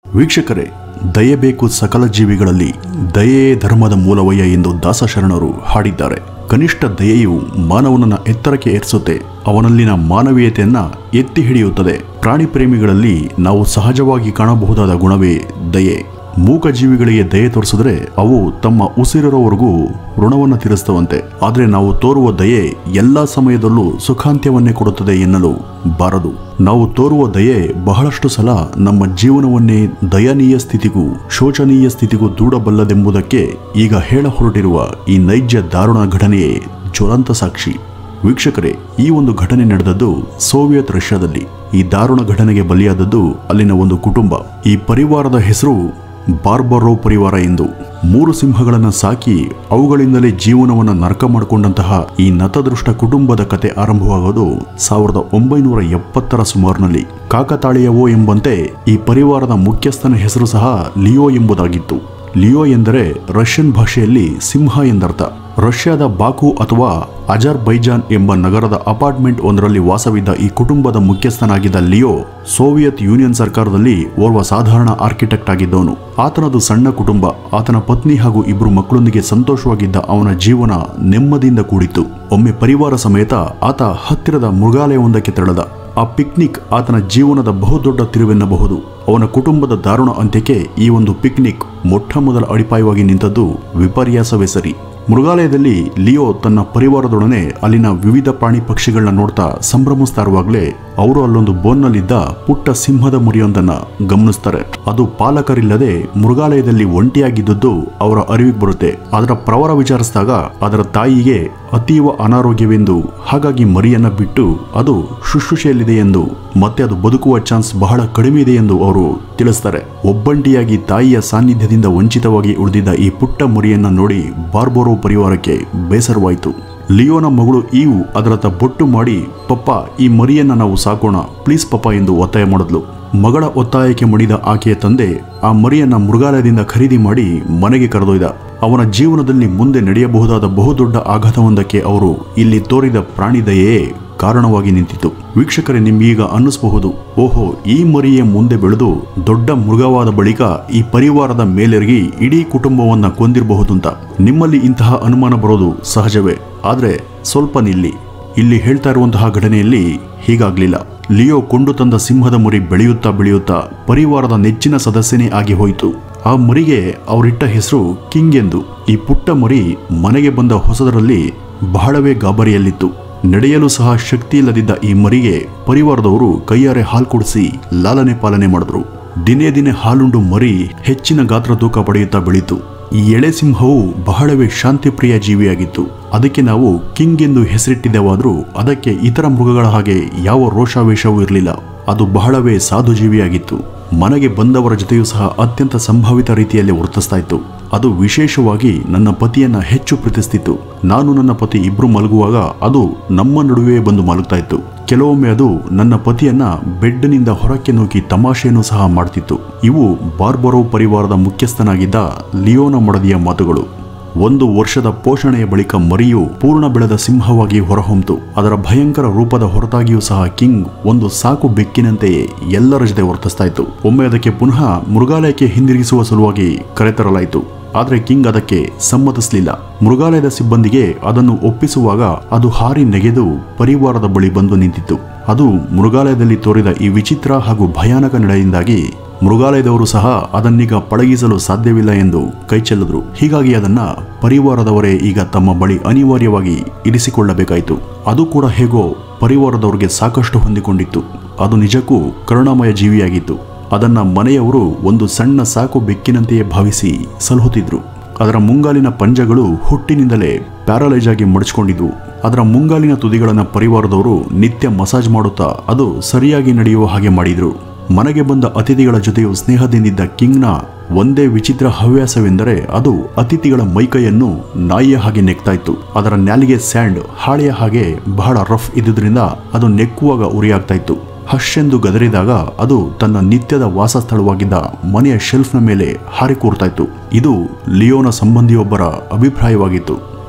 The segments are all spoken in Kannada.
ವೀಕ್ಷಕರೇ ದಯೆ ಬೇಕು ಸಕಲ ಜೀವಿಗಳಲ್ಲಿ ದಯೆಯೇ ಧರ್ಮದ ಮೂಲವಯ್ಯ ಎಂದು ದಾಸಶರಣರು ಹಾಡಿದ್ದಾರೆ ಕನಿಷ್ಠ ದಯೆಯು ಮಾನವನನ್ನ ಎತ್ತರಕ್ಕೆ ಏರಿಸುತ್ತೆ ಅವನಲ್ಲಿನ ಮಾನವೀಯತೆಯನ್ನ ಎತ್ತಿ ಹಿಡಿಯುತ್ತದೆ ಪ್ರಾಣಿ ಪ್ರೇಮಿಗಳಲ್ಲಿ ನಾವು ಸಹಜವಾಗಿ ಕಾಣಬಹುದಾದ ಗುಣವೇ ದಯೆ ಮೂಕ ಜೀವಿಗಳಿಗೆ ದಯೆ ತೋರಿಸಿದ್ರೆ ಅವು ತಮ್ಮ ಉಸಿರಿರೋವರೆಗೂ ಋಣವನ್ನು ತೀರಿಸ್ತವಂತೆ ಆದರೆ ನಾವು ತೋರುವ ದಯೆ ಎಲ್ಲಾ ಸಮಯದಲ್ಲೂ ಸುಖಾಂತ್ಯವನ್ನೇ ಕೊಡುತ್ತದೆ ಎನ್ನಲು ಬಾರದು ನಾವು ತೋರುವ ದಯೆ ಬಹಳಷ್ಟು ಸಲ ನಮ್ಮ ಜೀವನವನ್ನೇ ದಯನೀಯ ಸ್ಥಿತಿಗೂ ಶೋಚನೀಯ ಸ್ಥಿತಿಗೂ ದೂಡಬಲ್ಲದೆಂಬುದಕ್ಕೆ ಈಗ ಹೇಳ ಹೊರಟಿರುವ ಈ ನೈಜ ದಾರುಣ ಘಟನೆಯೇ ಜ್ವಲಂತ ಸಾಕ್ಷಿ ವೀಕ್ಷಕರೇ ಈ ಒಂದು ಘಟನೆ ನಡೆದದ್ದು ಸೋವಿಯತ್ ರಷ್ಯಾದಲ್ಲಿ ಈ ದಾರುಣ ಘಟನೆಗೆ ಬಲಿಯಾದದ್ದು ಅಲ್ಲಿನ ಒಂದು ಕುಟುಂಬ ಈ ಪರಿವಾರದ ಹೆಸರು ಬಾರ್ಬರೋ ಪರಿವಾರ ಎಂದು ಮೂರು ಸಿಂಹಗಳನ್ನು ಸಾಕಿ ಅವುಗಳಿಂದಲೇ ಜೀವನವನ್ನು ನರಕ ಮಾಡಿಕೊಂಡಂತಹ ಈ ನತದೃಷ್ಟ ಕುಟುಂಬದ ಕತೆ ಆರಂಭವಾಗೋದು ಸಾವಿರದ ಒಂಬೈನೂರ ಎಪ್ಪತ್ತರ ಸುಮಾರಿನಲ್ಲಿ ಕಾಕತಾಳೀಯವೋ ಎಂಬಂತೆ ಈ ಪರಿವಾರದ ಮುಖ್ಯಸ್ಥನ ಹೆಸರು ಸಹ ಲಿಯೋ ಎಂಬುದಾಗಿತ್ತು ಲಿಯೋ ಎಂದರೆ ರಷ್ಯನ್ ಭಾಷೆಯಲ್ಲಿ ಸಿಂಹ ಎಂದರ್ಥ ರಷ್ಯಾದ ಬಾಕು ಅಥವಾ ಅಜರ್ ಬೈಜಾನ್ ಎಂಬ ನಗರದ ಅಪಾರ್ಟ್ಮೆಂಟ್ ಒಂದರಲ್ಲಿ ವಾಸವಿದ್ದ ಈ ಕುಟುಂಬದ ಮುಖ್ಯಸ್ಥನಾಗಿದ್ದ ಲಿಯೋ ಸೋವಿಯತ್ ಯೂನಿಯನ್ ಸರ್ಕಾರದಲ್ಲಿ ಓರ್ವ ಸಾಧಾರಣ ಆರ್ಕಿಟೆಕ್ಟ್ ಆಗಿದ್ದವನು ಆತನದು ಸಣ್ಣ ಕುಟುಂಬ ಆತನ ಪತ್ನಿ ಹಾಗೂ ಇಬ್ಬರು ಮಕ್ಕಳೊಂದಿಗೆ ಸಂತೋಷವಾಗಿದ್ದ ಅವನ ಜೀವನ ನೆಮ್ಮದಿಯಿಂದ ಕೂಡಿತ್ತು ಒಮ್ಮೆ ಪರಿವಾರ ಸಮೇತ ಆತ ಹತ್ತಿರದ ಮೃಗಾಲಯವೊಂದಕ್ಕೆ ತೆರಳದ ಆ ಪಿಕ್ನಿಕ್ ಆತನ ಜೀವನದ ಬಹುದೊಡ್ಡ ತಿರುವೆನ್ನಬಹುದು ಅವನ ಕುಟುಂಬದ ದಾರುಣ ಅಂತ್ಯಕ್ಕೆ ಈ ಒಂದು ಪಿಕ್ನಿಕ್ ಮೊಟ್ಟ ಮೊದಲ ಅಡಿಪಾಯವಾಗಿ ನಿಂತದ್ದು ವಿಪರ್ಯಾಸವೇ ಸರಿ ಮೃಗಾಲಯದಲ್ಲಿ ಲಿಯೋ ತನ್ನ ಪರಿವಾರದೊಡನೆ ಅಲ್ಲಿನ ವಿವಿಧ ಪ್ರಾಣಿ ಪಕ್ಷಿಗಳನ್ನ ನೋಡ್ತಾ ಸಂಭ್ರಮಿಸ್ತಾ ಇರುವಾಗಲೇ ಅವರು ಅಲ್ಲೊಂದು ಬೋನ್ನಲ್ಲಿದ್ದ ಪುಟ್ಟ ಸಿಂಹದ ಮುರಿಯೊಂದನ್ನ ಗಮನಿಸ್ತಾರೆ ಅದು ಪಾಲಕರಿಲ್ಲದೆ ಮೃಗಾಲಯದಲ್ಲಿ ಒಂಟಿಯಾಗಿದ್ದದ್ದು ಅವರ ಅರಿವಿಗೆ ಬರುತ್ತೆ ಅದರ ಪ್ರವರ ವಿಚಾರಿಸಿದಾಗ ಅದರ ತಾಯಿಗೆ ಅತೀವ ಅನಾರೋಗ್ಯವೆಂದು ಹಾಗಾಗಿ ಮರಿಯನ್ನ ಬಿಟ್ಟು ಅದು ಶುಶ್ರೂಷೆಯಲ್ಲಿದೆ ಎಂದು ಮತ್ತೆ ಅದು ಬದುಕುವ ಚಾನ್ಸ್ ಬಹಳ ಕಡಿಮೆ ಇದೆ ಎಂದು ಅವರು ತಿಳಿಸ್ತಾರೆ ಒಬ್ಬಂಟಿಯಾಗಿ ತಾಯಿಯ ಸಾನ್ನಿಧ್ಯದಿಂದ ವಂಚಿತವಾಗಿ ಉಳಿದಿದ್ದ ಈ ಪುಟ್ಟ ಮರಿಯನ್ನ ನೋಡಿ ಬಾರ್ಬೋರೋ ಪರಿವಾರಕ್ಕೆ ಬೇಸರವಾಯಿತು ಲಿಯೋನ ಮಗಳು ಈವು ಅದರತ್ತ ಬೊಟ್ಟು ಮಾಡಿ ಪಪ್ಪ ಈ ಮರಿಯನ್ನ ನಾವು ಸಾಕೋಣ ಪ್ಲೀಸ್ ಪಪ್ಪ ಎಂದು ಒತ್ತಾಯ ಮಾಡಿದ್ಲು ಮಗಳ ಒತ್ತಾಯಕ್ಕೆ ಮಡಿದ ಆಕೆಯ ತಂದೆ ಆ ಮರಿಯನ್ನ ಮೃಗಾಲಯದಿಂದ ಖರೀದಿ ಮಾಡಿ ಮನೆಗೆ ಕರೆದೊಯ್ದ ಅವನ ಜೀವನದಲ್ಲಿ ಮುಂದೆ ನಡೆಯಬಹುದಾದ ಬಹುದೊಡ್ಡ ಆಘಾತವೊಂದಕ್ಕೆ ಅವರು ಇಲ್ಲಿ ತೋರಿದ ಪ್ರಾಣಿದಯೇ ಕಾರಣವಾಗಿ ನಿಂತಿತು ವೀಕ್ಷಕರೇ ನಿಮ್ಗೀಗ ಅನ್ನಿಸಬಹುದು ಓಹೋ ಈ ಮರಿಯೇ ಮುಂದೆ ಬೆಳೆದು ದೊಡ್ಡ ಮೃಗವಾದ ಬಳಿಕ ಈ ಪರಿವಾರದ ಮೇಲೆರಗಿ ಇಡೀ ಕುಟುಂಬವನ್ನ ಕೊಂದಿರಬಹುದು ಅಂತ ನಿಮ್ಮಲ್ಲಿ ಇಂತಹ ಅನುಮಾನ ಬರೋದು ಸಹಜವೇ ಆದ್ರೆ ಸ್ವಲ್ಪ ನಿಲ್ಲಿ ಇಲ್ಲಿ ಹೇಳ್ತಾ ಇರುವಂತಹ ಘಟನೆಯಲ್ಲಿ ಹೀಗಾಗ್ಲಿಲ್ಲ ಲಿಯೋ ಕೊಂಡು ತಂದ ಸಿಂಹದ ಮರಿ ಬೆಳೆಯುತ್ತಾ ಬೆಳೆಯುತ್ತಾ ಪರಿವಾರದ ನೆಚ್ಚಿನ ಸದಸ್ಯನೇ ಆಗಿ ಹೋಯಿತು ಆ ಮರಿಗೆ ಅವರಿಟ್ಟ ಹೆಸರು ಕಿಂಗ್ ಎಂದು ಈ ಪುಟ್ಟ ಮರಿ ಮನೆಗೆ ಬಂದ ಹೊಸದರಲ್ಲಿ ಬಹಳವೇ ಗಾಬರಿಯಲ್ಲಿತ್ತು ನಡೆಯಲು ಸಹ ಶಕ್ತಿ ಇಲ್ಲದಿದ್ದ ಈ ಮರಿಗೆ ಪರಿವಾರದವರು ಕೈಯಾರೆ ಹಾಲು ಕುಡಿಸಿ ಲಾಲನೆ ಪಾಲನೆ ಮಾಡಿದ್ರು ದಿನೇ ದಿನೇ ಹಾಲುಂಡು ಮರಿ ಹೆಚ್ಚಿನ ಗಾತ್ರ ತೂಕ ಪಡೆಯುತ್ತಾ ಬೆಳೀತು ಈ ಎಳೆ ಸಿಂಹವು ಬಹಳವೇ ಶಾಂತಿಪ್ರಿಯ ಜೀವಿಯಾಗಿತ್ತು ಅದಕ್ಕೆ ನಾವು ಕಿಂಗ್ ಎಂದು ಹೆಸರಿಟ್ಟಿದ್ದೆವಾದರೂ ಅದಕ್ಕೆ ಇತರ ಮೃಗಗಳ ಹಾಗೆ ಯಾವ ರೋಷಾವೇಶವೂ ಇರಲಿಲ್ಲ ಅದು ಬಹಳವೇ ಸಾಧು ಜೀವಿಯಾಗಿತ್ತು ಮನೆಗೆ ಬಂದವರ ಜೊತೆಯೂ ಸಹ ಅತ್ಯಂತ ಸಂಭಾವಿತ ರೀತಿಯಲ್ಲಿ ವರ್ತಿಸ್ತಾ ಇತ್ತು ಅದು ವಿಶೇಷವಾಗಿ ನನ್ನ ಪತಿಯನ್ನ ಹೆಚ್ಚು ಪ್ರೀತಿಸ್ತಿತ್ತು ನಾನು ನನ್ನ ಪತಿ ಇಬ್ರು ಮಲಗುವಾಗ ಅದು ನಮ್ಮ ನಡುವೆ ಬಂದು ಮಲಗ್ತಾ ಇತ್ತು ಕೆಲವೊಮ್ಮೆ ಅದು ನನ್ನ ಪತಿಯನ್ನ ಬೆಡ್ನಿಂದ ಹೊರಕ್ಕೆ ನೂಕಿ ತಮಾಷೆಯನ್ನು ಸಹ ಮಾಡ್ತಿತ್ತು ಇವು ಬಾರ್ಬರೋ ಪರಿವಾರದ ಮುಖ್ಯಸ್ಥನಾಗಿದ್ದ ಲಿಯೋನ ಮಡದಿಯ ಮಾತುಗಳು ಒಂದು ವರ್ಷದ ಪೋಷಣೆಯ ಬಳಿಕ ಮರಿಯು ಪೂರ್ಣ ಬೆಳೆದ ಸಿಂಹವಾಗಿ ಹೊರಹೊಮ್ಮಿತು ಅದರ ಭಯಂಕರ ರೂಪದ ಹೊರತಾಗಿಯೂ ಸಹ ಕಿಂಗ್ ಒಂದು ಸಾಕು ಬೆಕ್ಕಿನಂತೆಯೇ ಎಲ್ಲರ ಜೊತೆ ವರ್ತಿಸ್ತಾ ಇತ್ತು ಒಮ್ಮೆ ಅದಕ್ಕೆ ಪುನಃ ಮೃಗಾಲಯಕ್ಕೆ ಹಿಂದಿರುಗಿಸುವ ಸಲುವಾಗಿ ಕರೆತರಲಾಯಿತು ಆದರೆ ಕಿಂಗ್ ಅದಕ್ಕೆ ಸಮ್ಮತಿಸಲಿಲ್ಲ ಮೃಗಾಲಯದ ಸಿಬ್ಬಂದಿಗೆ ಅದನ್ನು ಒಪ್ಪಿಸುವಾಗ ಅದು ಹಾರಿ ನೆಗೆದು ಪರಿವಾರದ ಬಳಿ ಬಂದು ನಿಂತಿತ್ತು ಅದು ಮೃಗಾಲಯದಲ್ಲಿ ತೋರಿದ ಈ ವಿಚಿತ್ರ ಹಾಗೂ ಭಯಾನಕ ನಡೆಯಿಂದಾಗಿ ಮೃಗಾಲಯದವರು ಸಹ ಅದನ್ನೀಗ ಪಳಗಿಸಲು ಸಾಧ್ಯವಿಲ್ಲ ಎಂದು ಕೈಚೆಲ್ಲಿದ್ರು ಹೀಗಾಗಿ ಅದನ್ನ ಪರಿವಾರದವರೇ ಈಗ ತಮ್ಮ ಬಳಿ ಅನಿವಾರ್ಯವಾಗಿ ಇರಿಸಿಕೊಳ್ಳಬೇಕಾಯಿತು ಅದು ಕೂಡ ಹೇಗೋ ಪರಿವಾರದವರಿಗೆ ಸಾಕಷ್ಟು ಹೊಂದಿಕೊಂಡಿತ್ತು ಅದು ನಿಜಕ್ಕೂ ಕರುಣಾಮಯ ಜೀವಿಯಾಗಿತ್ತು ಅದನ್ನ ಮನೆಯವರು ಒಂದು ಸಣ್ಣ ಸಾಕು ಬೆಕ್ಕಿನಂತೆಯೇ ಭಾವಿಸಿ ಸಲಹುತ್ತಿದ್ರು ಅದರ ಮುಂಗಾಲಿನ ಪಂಜಗಳು ಹುಟ್ಟಿನಿಂದಲೇ ಪ್ಯಾರಲೈಸ್ ಆಗಿ ಮಡಚಿಕೊಂಡಿದ್ವು ಅದರ ಮುಂಗಾಲಿನ ತುದಿಗಳನ್ನು ಪರಿವಾರದವರು ನಿತ್ಯ ಮಸಾಜ್ ಮಾಡುತ್ತಾ ಅದು ಸರಿಯಾಗಿ ನಡೆಯುವ ಹಾಗೆ ಮಾಡಿದ್ರು ಮನೆಗೆ ಬಂದ ಅತಿಥಿಗಳ ಜೊತೆಯೂ ಸ್ನೇಹದಿಂದಿದ್ದ ಕಿಂಗ್ನ ಒಂದೇ ವಿಚಿತ್ರ ಹವ್ಯಾಸವೆಂದರೆ ಅದು ಅತಿಥಿಗಳ ಮೈಕೈಯನ್ನು ನಾಯಿಯ ಹಾಗೆ ನೆಕ್ತಾ ಇತ್ತು ಅದರ ನ್ಯಾಲಿಗೆ ಸ್ಯಾಂಡ್ ಹಾಳೆಯ ಹಾಗೆ ಬಹಳ ರಫ್ ಇದ್ದುದರಿಂದ ಅದು ನೆಕ್ಕುವಾಗ ಉರಿಯಾಗ್ತಾ ಇತ್ತು ಹಶ್ ಎಂದು ಗದರಿದಾಗ ಅದು ತನ್ನ ನಿತ್ಯದ ವಾಸಸ್ಥಳವಾಗಿದ್ದ ಮನೆಯ ಶೆಲ್ಫ್ನ ಮೇಲೆ ಹಾರಿ ಕೂರ್ತಾ ಇತ್ತು ಇದು ಲಿಯೋನ ಸಂಬಂಧಿಯೊಬ್ಬರ ಅಭಿಪ್ರಾಯವಾಗಿತ್ತು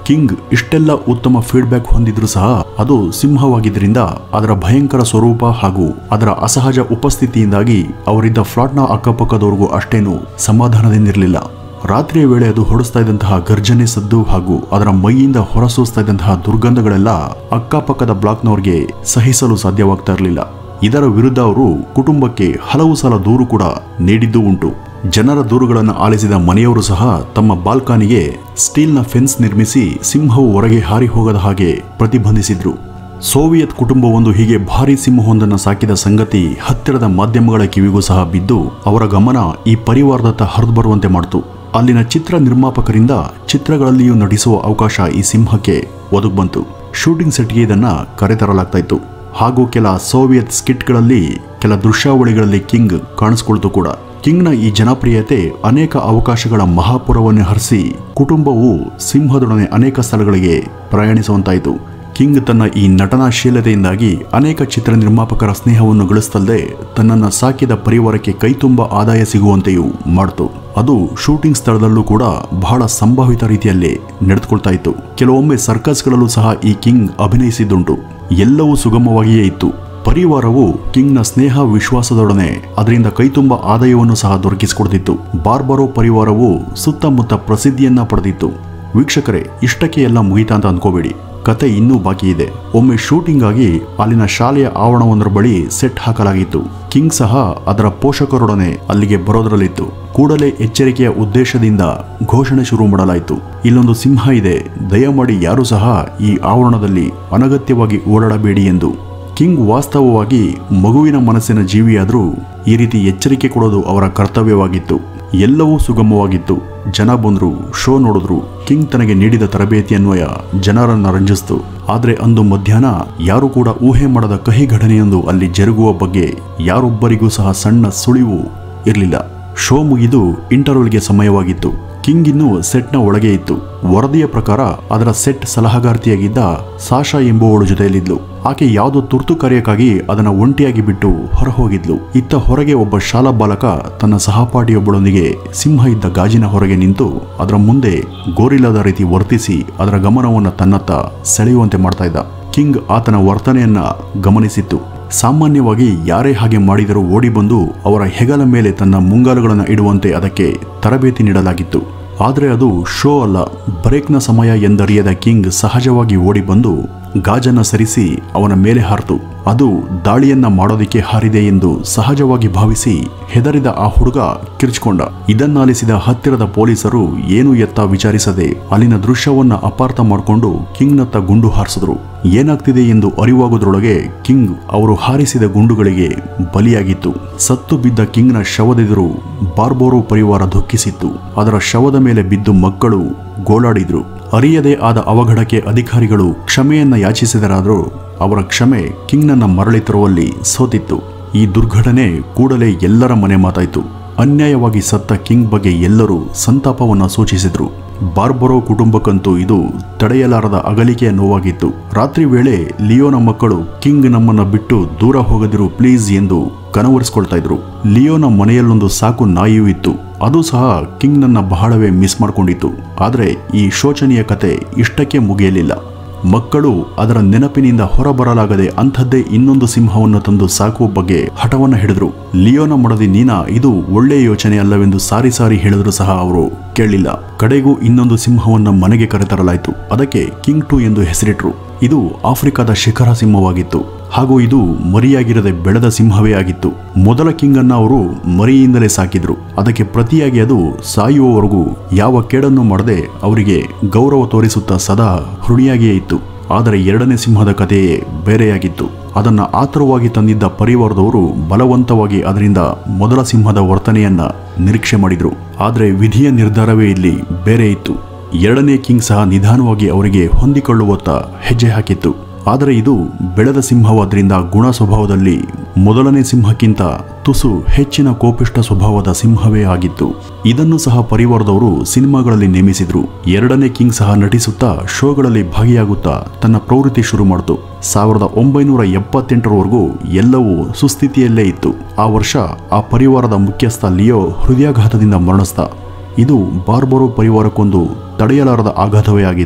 ಕಿಂಗ್ ಇಷ್ಟೆಲ್ಲ ಉತ್ತಮ ಫೀಡ್ಬ್ಯಾಕ್ ಹೊಂದಿದ್ರು ಸಹ ಅದು ಸಿಂಹವಾಗಿದ್ದರಿಂದ ಅದರ ಭಯಂಕರ ಸ್ವರೂಪ ಹಾಗೂ ಅದರ ಅಸಹಜ ಉಪಸ್ಥಿತಿಯಿಂದಾಗಿ ಅವರಿದ್ದ ಫ್ಲಾಟ್ನ ಅಕ್ಕಪಕ್ಕದವರೆಗೂ ಅಷ್ಟೇನು ಸಮಾಧಾನದಿಂದಿರಲಿಲ್ಲ ರಾತ್ರಿಯ ವೇಳೆ ಅದು ಹೊಡಿಸ್ತಾ ಇದ್ದಂತಹ ಗರ್ಜನೆ ಸದ್ದು ಹಾಗೂ ಅದರ ಮೈಯಿಂದ ಹೊರಸೂಸ್ತಾ ಇದ್ದಂತಹ ದುರ್ಗಂಧಗಳೆಲ್ಲ ಅಕ್ಕಪಕ್ಕದ ಬ್ಲಾಕ್ನವರಿಗೆ ಸಹಿಸಲು ಸಾಧ್ಯವಾಗ್ತಾ ಇರಲಿಲ್ಲ ಇದರ ವಿರುದ್ಧ ಅವರು ಕುಟುಂಬಕ್ಕೆ ಹಲವು ಸಲ ದೂರು ಕೂಡ ನೀಡಿದ್ದೂ ಉಂಟು ಜನರ ದೂರುಗಳನ್ನು ಆಲಿಸಿದ ಮನೆಯವರು ಸಹ ತಮ್ಮ ಬಾಲ್ಕನಿಗೆ ಸ್ಟೀಲ್ನ ಫೆನ್ಸ್ ನಿರ್ಮಿಸಿ ಸಿಂಹವು ಹೊರಗೆ ಹಾರಿ ಹೋಗದ ಹಾಗೆ ಪ್ರತಿಬಂಧಿಸಿದ್ರು ಸೋವಿಯತ್ ಕುಟುಂಬವೊಂದು ಹೀಗೆ ಭಾರಿ ಸಿಂಹವೊಂದನ್ನು ಸಾಕಿದ ಸಂಗತಿ ಹತ್ತಿರದ ಮಾಧ್ಯಮಗಳ ಕಿವಿಗೂ ಸಹ ಬಿದ್ದು ಅವರ ಗಮನ ಈ ಪರಿವಾರದತ್ತ ಹರಿದು ಬರುವಂತೆ ಮಾಡಿತು ಅಲ್ಲಿನ ಚಿತ್ರ ನಿರ್ಮಾಪಕರಿಂದ ಚಿತ್ರಗಳಲ್ಲಿಯೂ ನಟಿಸುವ ಅವಕಾಶ ಈ ಸಿಂಹಕ್ಕೆ ಒದಗಿ ಬಂತು ಶೂಟಿಂಗ್ ಸೆಟ್ಗೆ ಇದನ್ನ ಕರೆತರಲಾಗ್ತಾ ಇತ್ತು ಹಾಗೂ ಕೆಲ ಸೋವಿಯತ್ ಸ್ಕಿಟ್ಗಳಲ್ಲಿ ಕೆಲ ದೃಶ್ಯಾವಳಿಗಳಲ್ಲಿ ಕಿಂಗ್ ಕಾಣಿಸ್ಕೊಳ್ತು ಕೂಡ ಕಿಂಗ್ನ ಈ ಜನಪ್ರಿಯತೆ ಅನೇಕ ಅವಕಾಶಗಳ ಮಹಾಪುರವನ್ನು ಹರಿಸಿ ಕುಟುಂಬವು ಸಿಂಹದೊಡನೆ ಅನೇಕ ಸ್ಥಳಗಳಿಗೆ ಪ್ರಯಾಣಿಸುವಂತಾಯಿತು ಕಿಂಗ್ ತನ್ನ ಈ ನಟನಾಶೀಲತೆಯಿಂದಾಗಿ ಅನೇಕ ಚಿತ್ರ ನಿರ್ಮಾಪಕರ ಸ್ನೇಹವನ್ನು ಗಳಿಸ್ತಲ್ಲದೆ ತನ್ನನ್ನು ಸಾಕಿದ ಪರಿವಾರಕ್ಕೆ ಕೈತುಂಬ ಆದಾಯ ಸಿಗುವಂತೆಯೂ ಮಾಡಿತು ಅದು ಶೂಟಿಂಗ್ ಸ್ಥಳದಲ್ಲೂ ಕೂಡ ಬಹಳ ಸಂಭಾವಿತ ರೀತಿಯಲ್ಲಿ ನಡೆದುಕೊಳ್ತಾ ಇತ್ತು ಕೆಲವೊಮ್ಮೆ ಸರ್ಕಸ್ಗಳಲ್ಲೂ ಸಹ ಈ ಕಿಂಗ್ ಅಭಿನಯಿಸಿದ್ದುಂಟು ಎಲ್ಲವೂ ಸುಗಮವಾಗಿಯೇ ಇತ್ತು ಪರಿವಾರವು ಕಿಂಗ್ನ ಸ್ನೇಹ ವಿಶ್ವಾಸದೊಡನೆ ಅದರಿಂದ ಕೈತುಂಬ ಆದಾಯವನ್ನು ಸಹ ದೊರಕಿಸಿಕೊಡ್ತಿತ್ತು ಬಾರ್ಬರೋ ಪರಿವಾರವು ಸುತ್ತಮುತ್ತ ಪ್ರಸಿದ್ಧಿಯನ್ನ ಪಡೆದಿತ್ತು ವೀಕ್ಷಕರೇ ಇಷ್ಟಕ್ಕೆ ಎಲ್ಲ ಮುಗಿತಾ ಅಂತ ಅನ್ಕೋಬೇಡಿ ಕತೆ ಇನ್ನೂ ಬಾಕಿ ಇದೆ ಒಮ್ಮೆ ಶೂಟಿಂಗ್ ಆಗಿ ಅಲ್ಲಿನ ಶಾಲೆಯ ಆವರಣವೊಂದರ ಬಳಿ ಸೆಟ್ ಹಾಕಲಾಗಿತ್ತು ಕಿಂಗ್ ಸಹ ಅದರ ಪೋಷಕರೊಡನೆ ಅಲ್ಲಿಗೆ ಬರೋದರಲ್ಲಿತ್ತು ಕೂಡಲೇ ಎಚ್ಚರಿಕೆಯ ಉದ್ದೇಶದಿಂದ ಘೋಷಣೆ ಶುರು ಮಾಡಲಾಯಿತು ಇಲ್ಲೊಂದು ಸಿಂಹ ಇದೆ ದಯಮಾಡಿ ಯಾರೂ ಸಹ ಈ ಆವರಣದಲ್ಲಿ ಅನಗತ್ಯವಾಗಿ ಓಡಾಡಬೇಡಿ ಎಂದು ಕಿಂಗ್ ವಾಸ್ತವವಾಗಿ ಮಗುವಿನ ಮನಸ್ಸಿನ ಜೀವಿಯಾದರೂ ಈ ರೀತಿ ಎಚ್ಚರಿಕೆ ಕೊಡೋದು ಅವರ ಕರ್ತವ್ಯವಾಗಿತ್ತು ಎಲ್ಲವೂ ಸುಗಮವಾಗಿತ್ತು ಜನ ಬಂದ್ರು ಶೋ ನೋಡಿದ್ರು ಕಿಂಗ್ ತನಗೆ ನೀಡಿದ ತರಬೇತಿ ಅನ್ವಯ ಜನರನ್ನ ರಂಜಿಸ್ತು ಆದ್ರೆ ಅಂದು ಮಧ್ಯಾಹ್ನ ಯಾರು ಕೂಡ ಊಹೆ ಮಾಡದ ಕಹಿ ಘಟನೆಯೊಂದು ಅಲ್ಲಿ ಜರುಗುವ ಬಗ್ಗೆ ಯಾರೊಬ್ಬರಿಗೂ ಸಹ ಸಣ್ಣ ಸುಳಿವು ಇರಲಿಲ್ಲ ಶೋ ಮುಗಿದು ಇಂಟರ್ವಲ್ಗೆ ಸಮಯವಾಗಿತ್ತು ಕಿಂಗ್ ಇನ್ನು ಸೆಟ್ನ ಒಳಗೆ ಇತ್ತು ವರದಿಯ ಪ್ರಕಾರ ಅದರ ಸೆಟ್ ಸಲಹಗಾರ್ತಿಯಾಗಿದ್ದ ಸಾಶಾ ಎಂಬುವವಳು ಜೊತೆಯಲ್ಲಿದ್ಲು ಆಕೆ ಯಾವುದೋ ತುರ್ತು ಕಾರ್ಯಕ್ಕಾಗಿ ಅದನ್ನ ಒಂಟಿಯಾಗಿ ಬಿಟ್ಟು ಹೊರಹೋಗಿದ್ಲು ಇತ್ತ ಹೊರಗೆ ಒಬ್ಬ ಶಾಲಾ ಬಾಲಕ ತನ್ನ ಸಹಪಾಠಿಯೊಬ್ಬಳೊಂದಿಗೆ ಸಿಂಹ ಇದ್ದ ಗಾಜಿನ ಹೊರಗೆ ನಿಂತು ಅದರ ಮುಂದೆ ಗೋರಿಲ್ಲದ ರೀತಿ ವರ್ತಿಸಿ ಅದರ ಗಮನವನ್ನು ತನ್ನತ್ತ ಸೆಳೆಯುವಂತೆ ಮಾಡ್ತಾ ಇದ್ದ ಕಿಂಗ್ ಆತನ ವರ್ತನೆಯನ್ನ ಗಮನಿಸಿತ್ತು ಸಾಮಾನ್ಯವಾಗಿ ಯಾರೇ ಹಾಗೆ ಮಾಡಿದರೂ ಓಡಿ ಬಂದು ಅವರ ಹೆಗಲ ಮೇಲೆ ತನ್ನ ಮುಂಗಾಲುಗಳನ್ನು ಇಡುವಂತೆ ಅದಕ್ಕೆ ತರಬೇತಿ ನೀಡಲಾಗಿತ್ತು ಆದರೆ ಅದು ಶೋ ಅಲ್ಲ ಬ್ರೇಕ್ನ ಸಮಯ ಎಂದರಿಯದ ಕಿಂಗ್ ಸಹಜವಾಗಿ ಓಡಿ ಬಂದು ಗಾಜನ್ನ ಸರಿಸಿ ಅವನ ಮೇಲೆ ಹಾರ್ತು ಅದು ದಾಳಿಯನ್ನ ಮಾಡೋದಿಕ್ಕೆ ಹಾರಿದೆ ಎಂದು ಸಹಜವಾಗಿ ಭಾವಿಸಿ ಹೆದರಿದ ಆ ಹುಡುಗ ಕಿರ್ಚ್ಕೊಂಡ ಇದನ್ನಾಲಿಸಿದ ಹತ್ತಿರದ ಪೊಲೀಸರು ಏನು ಎತ್ತ ವಿಚಾರಿಸದೆ ಅಲ್ಲಿನ ದೃಶ್ಯವನ್ನ ಅಪಾರ್ಥ ಮಾಡಿಕೊಂಡು ಕಿಂಗ್ನತ್ತ ಗುಂಡು ಹಾರಿಸಿದ್ರು ಏನಾಗ್ತಿದೆ ಎಂದು ಅರಿವಾಗೋದ್ರೊಳಗೆ ಕಿಂಗ್ ಅವರು ಹಾರಿಸಿದ ಗುಂಡುಗಳಿಗೆ ಬಲಿಯಾಗಿತ್ತು ಸತ್ತು ಬಿದ್ದ ಕಿಂಗ್ನ ಶವದೆದುರು ಬಾರ್ಬೋರೋ ಪರಿವಾರ ದುಃಖಿಸಿತ್ತು ಅದರ ಶವದ ಮೇಲೆ ಬಿದ್ದು ಮಕ್ಕಳು ಗೋಳಾಡಿದ್ರು ಅರಿಯದೇ ಆದ ಅವಘಡಕ್ಕೆ ಅಧಿಕಾರಿಗಳು ಕ್ಷಮೆಯನ್ನ ಯಾಚಿಸಿದರಾದರೂ ಅವರ ಕ್ಷಮೆ ಕಿಂಗ್ನನ್ನ ಮರಳಿ ತರುವಲ್ಲಿ ಸೋತಿತ್ತು ಈ ದುರ್ಘಟನೆ ಕೂಡಲೇ ಎಲ್ಲರ ಮನೆ ಮಾತಾಯಿತು ಅನ್ಯಾಯವಾಗಿ ಸತ್ತ ಕಿಂಗ್ ಬಗ್ಗೆ ಎಲ್ಲರೂ ಸಂತಾಪವನ್ನ ಸೂಚಿಸಿದ್ರು ಬಾರ್ಬರೋ ಕುಟುಂಬಕ್ಕಂತೂ ಇದು ತಡೆಯಲಾರದ ಅಗಲಿಕೆಯ ನೋವಾಗಿತ್ತು ರಾತ್ರಿ ವೇಳೆ ಲಿಯೋನ ಮಕ್ಕಳು ಕಿಂಗ್ ನಮ್ಮನ್ನ ಬಿಟ್ಟು ದೂರ ಹೋಗದಿರು ಪ್ಲೀಸ್ ಎಂದು ಕನವರಿಸ್ಕೊಳ್ತಾ ಇದ್ರು ಲಿಯೋನ ಮನೆಯಲ್ಲೊಂದು ಸಾಕು ನಾಯಿಯೂ ಇತ್ತು ಅದು ಸಹ ಕಿಂಗ್ನನ್ನ ಬಹಳವೇ ಮಿಸ್ ಮಾಡ್ಕೊಂಡಿತ್ತು ಆದರೆ ಈ ಶೋಚನೀಯ ಕತೆ ಇಷ್ಟಕ್ಕೆ ಮುಗಿಯಲಿಲ್ಲ ಮಕ್ಕಳು ಅದರ ನೆನಪಿನಿಂದ ಹೊರಬರಲಾಗದೆ ಅಂಥದ್ದೇ ಇನ್ನೊಂದು ಸಿಂಹವನ್ನು ತಂದು ಸಾಕುವ ಬಗ್ಗೆ ಹಠವನ್ನ ಹಿಡಿದ್ರು ಲಿಯೋನ ಮಡದಿ ನೀನಾ ಇದು ಒಳ್ಳೆಯ ಯೋಚನೆ ಅಲ್ಲವೆಂದು ಸಾರಿ ಸಾರಿ ಹೇಳಿದ್ರು ಸಹ ಅವರು ಕೇಳಲಿಲ್ಲ ಕಡೆಗೂ ಇನ್ನೊಂದು ಸಿಂಹವನ್ನ ಮನೆಗೆ ಕರೆತರಲಾಯಿತು ಅದಕ್ಕೆ ಕಿಂಗ್ ಟು ಎಂದು ಹೆಸರಿಟ್ರು ಇದು ಆಫ್ರಿಕಾದ ಶಿಖರ ಸಿಂಹವಾಗಿತ್ತು ಹಾಗೂ ಇದು ಮರಿಯಾಗಿರದೆ ಬೆಳೆದ ಸಿಂಹವೇ ಆಗಿತ್ತು ಮೊದಲ ಕಿಂಗ್ ಅನ್ನ ಅವರು ಮರಿಯಿಂದಲೇ ಸಾಕಿದ್ರು ಅದಕ್ಕೆ ಪ್ರತಿಯಾಗಿ ಅದು ಸಾಯುವವರೆಗೂ ಯಾವ ಕೇಡನ್ನು ಮಾಡದೆ ಅವರಿಗೆ ಗೌರವ ತೋರಿಸುತ್ತಾ ಸದಾ ಹೃಣಿಯಾಗಿಯೇ ಇತ್ತು ಆದರೆ ಎರಡನೇ ಸಿಂಹದ ಕಥೆಯೇ ಬೇರೆಯಾಗಿತ್ತು ಅದನ್ನ ಆತುರವಾಗಿ ತಂದಿದ್ದ ಪರಿವಾರದವರು ಬಲವಂತವಾಗಿ ಅದರಿಂದ ಮೊದಲ ಸಿಂಹದ ವರ್ತನೆಯನ್ನ ನಿರೀಕ್ಷೆ ಮಾಡಿದ್ರು ಆದರೆ ವಿಧಿಯ ನಿರ್ಧಾರವೇ ಇಲ್ಲಿ ಬೇರೆ ಇತ್ತು ಎರಡನೇ ಕಿಂಗ್ ಸಹ ನಿಧಾನವಾಗಿ ಅವರಿಗೆ ಹೊಂದಿಕೊಳ್ಳುವತ್ತ ಹೆಜ್ಜೆ ಹಾಕಿತ್ತು ಆದರೆ ಇದು ಬೆಳೆದ ಸಿಂಹವಾದ್ರಿಂದ ಗುಣ ಸ್ವಭಾವದಲ್ಲಿ ಮೊದಲನೇ ಸಿಂಹಕ್ಕಿಂತ ತುಸು ಹೆಚ್ಚಿನ ಕೋಪಿಷ್ಟ ಸ್ವಭಾವದ ಸಿಂಹವೇ ಆಗಿತ್ತು ಇದನ್ನು ಸಹ ಪರಿವಾರದವರು ಸಿನಿಮಾಗಳಲ್ಲಿ ನೇಮಿಸಿದ್ರು ಎರಡನೇ ಕಿಂಗ್ ಸಹ ನಟಿಸುತ್ತಾ ಶೋಗಳಲ್ಲಿ ಭಾಗಿಯಾಗುತ್ತಾ ತನ್ನ ಪ್ರವೃತ್ತಿ ಶುರು ಮಾಡಿತು ಸಾವಿರದ ಒಂಬೈನೂರ ಎಪ್ಪತ್ತೆಂಟರವರೆಗೂ ಎಲ್ಲವೂ ಸುಸ್ಥಿತಿಯಲ್ಲೇ ಇತ್ತು ಆ ವರ್ಷ ಆ ಪರಿವಾರದ ಮುಖ್ಯಸ್ಥ ಲಿಯೋ ಹೃದಯಾಘಾತದಿಂದ ಮರಣಿಸ್ತ ಇದು ಬಾರ್ಬರೋ ಪರಿವಾರಕ್ಕೊಂದು ತಡೆಯಲಾರದ ಆಘಾತವೇ ಆಗಿತ್ತು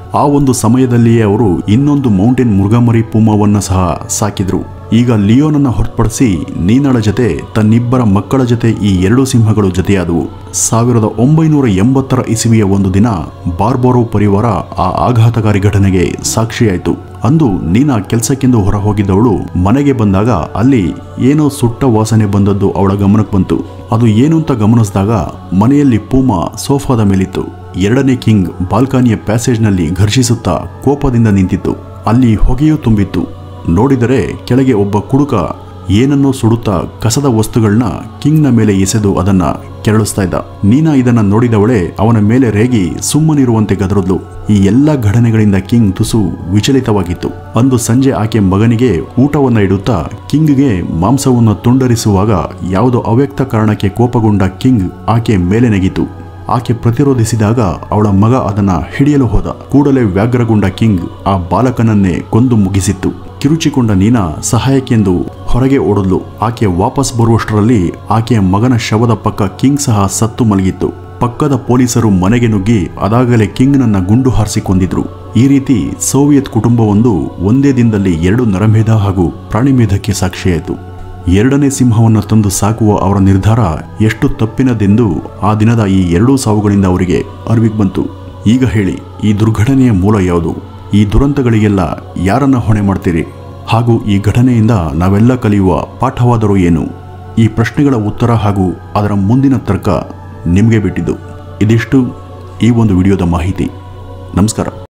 ಆ ಒಂದು ಸಮಯದಲ್ಲಿಯೇ ಅವರು ಇನ್ನೊಂದು ಮೌಂಟೇನ್ ಮೃಗಮರಿ ಪೂಮವನ್ನ ಸಹ ಸಾಕಿದ್ರು ಈಗ ಲಿಯೋನನ್ನ ಹೊರತುಪಡಿಸಿ ನೀನಾಳ ಜೊತೆ ತನ್ನಿಬ್ಬರ ಮಕ್ಕಳ ಜೊತೆ ಈ ಎರಡು ಸಿಂಹಗಳು ಜೊತೆಯಾದವು ಸಾವಿರದ ಒಂಬೈನೂರ ಎಂಬತ್ತರ ಇಸವಿಯ ಒಂದು ದಿನ ಬಾರ್ಬೋರೋ ಪರಿವಾರ ಆ ಆಘಾತಕಾರಿ ಘಟನೆಗೆ ಸಾಕ್ಷಿಯಾಯಿತು ಅಂದು ನೀನಾ ಕೆಲಸಕ್ಕೆಂದು ಹೊರ ಹೋಗಿದ್ದವಳು ಮನೆಗೆ ಬಂದಾಗ ಅಲ್ಲಿ ಏನೋ ಸುಟ್ಟ ವಾಸನೆ ಬಂದದ್ದು ಅವಳ ಗಮನಕ್ಕೆ ಬಂತು ಅದು ಏನು ಅಂತ ಗಮನಿಸಿದಾಗ ಮನೆಯಲ್ಲಿ ಪೂಮಾ ಸೋಫಾದ ಮೇಲಿತ್ತು ಎರಡನೇ ಕಿಂಗ್ ಬಾಲ್ಕನಿಯ ಪ್ಯಾಸೇಜ್ನಲ್ಲಿ ಘರ್ಷಿಸುತ್ತಾ ಕೋಪದಿಂದ ನಿಂತಿತ್ತು ಅಲ್ಲಿ ಹೊಗೆಯೂ ತುಂಬಿತ್ತು ನೋಡಿದರೆ ಕೆಳಗೆ ಒಬ್ಬ ಕುಡುಕ ಏನನ್ನೋ ಸುಡುತ್ತಾ ಕಸದ ವಸ್ತುಗಳನ್ನ ಕಿಂಗ್ನ ಮೇಲೆ ಎಸೆದು ಅದನ್ನ ಕೆರಳಿಸ್ತಾ ಇದ್ದ ನೀನಾ ಇದನ್ನ ನೋಡಿದವಳೆ ಅವನ ಮೇಲೆ ರೇಗಿ ಸುಮ್ಮನಿರುವಂತೆ ಗದರದ್ಲು ಈ ಎಲ್ಲ ಘಟನೆಗಳಿಂದ ಕಿಂಗ್ ತುಸು ವಿಚಲಿತವಾಗಿತ್ತು ಅಂದು ಸಂಜೆ ಆಕೆ ಮಗನಿಗೆ ಊಟವನ್ನ ಇಡುತ್ತಾ ಕಿಂಗ್ಗೆ ಮಾಂಸವನ್ನು ತುಂಡರಿಸುವಾಗ ಯಾವುದೋ ಅವ್ಯಕ್ತ ಕಾರಣಕ್ಕೆ ಕೋಪಗೊಂಡ ಕಿಂಗ್ ಆಕೆ ಮೇಲೆ ನೆಗಿತು ಆಕೆ ಪ್ರತಿರೋಧಿಸಿದಾಗ ಅವಳ ಮಗ ಅದನ್ನ ಹಿಡಿಯಲು ಹೋದ ಕೂಡಲೇ ವ್ಯಾಘ್ರಗೊಂಡ ಕಿಂಗ್ ಆ ಬಾಲಕನನ್ನೇ ಕೊಂದು ಮುಗಿಸಿತ್ತು ಕಿರುಚಿಕೊಂಡ ನೀನಾ ಸಹಾಯಕ್ಕೆಂದು ಹೊರಗೆ ಓಡದ್ಲು ಆಕೆ ವಾಪಸ್ ಬರುವಷ್ಟರಲ್ಲಿ ಆಕೆಯ ಮಗನ ಶವದ ಪಕ್ಕ ಕಿಂಗ್ ಸಹ ಸತ್ತು ಮಲಗಿತ್ತು ಪಕ್ಕದ ಪೊಲೀಸರು ಮನೆಗೆ ನುಗ್ಗಿ ಅದಾಗಲೇ ಕಿಂಗ್ನನ್ನ ಗುಂಡು ಹಾರಿಸಿ ಕೊಂದಿದ್ರು ಈ ರೀತಿ ಸೋವಿಯತ್ ಕುಟುಂಬವೊಂದು ಒಂದೇ ದಿನದಲ್ಲಿ ಎರಡು ನರಮೇಧ ಹಾಗೂ ಪ್ರಾಣಿಮೇಧಕ್ಕೆ ಸಾಕ್ಷಿಯಾಯಿತು ಎರಡನೇ ಸಿಂಹವನ್ನು ತಂದು ಸಾಕುವ ಅವರ ನಿರ್ಧಾರ ಎಷ್ಟು ತಪ್ಪಿನದೆಂದು ಆ ದಿನದ ಈ ಎರಡೂ ಸಾವುಗಳಿಂದ ಅವರಿಗೆ ಅರಿವಿಗೆ ಬಂತು ಈಗ ಹೇಳಿ ಈ ದುರ್ಘಟನೆಯ ಮೂಲ ಯಾವುದು ಈ ದುರಂತಗಳಿಗೆಲ್ಲ ಯಾರನ್ನ ಹೊಣೆ ಮಾಡ್ತೀರಿ ಹಾಗೂ ಈ ಘಟನೆಯಿಂದ ನಾವೆಲ್ಲ ಕಲಿಯುವ ಪಾಠವಾದರೂ ಏನು ಈ ಪ್ರಶ್ನೆಗಳ ಉತ್ತರ ಹಾಗೂ ಅದರ ಮುಂದಿನ ತರ್ಕ ನಿಮಗೆ ಬಿಟ್ಟಿದ್ದು ಇದಿಷ್ಟು ಈ ಒಂದು ವಿಡಿಯೋದ ಮಾಹಿತಿ ನಮಸ್ಕಾರ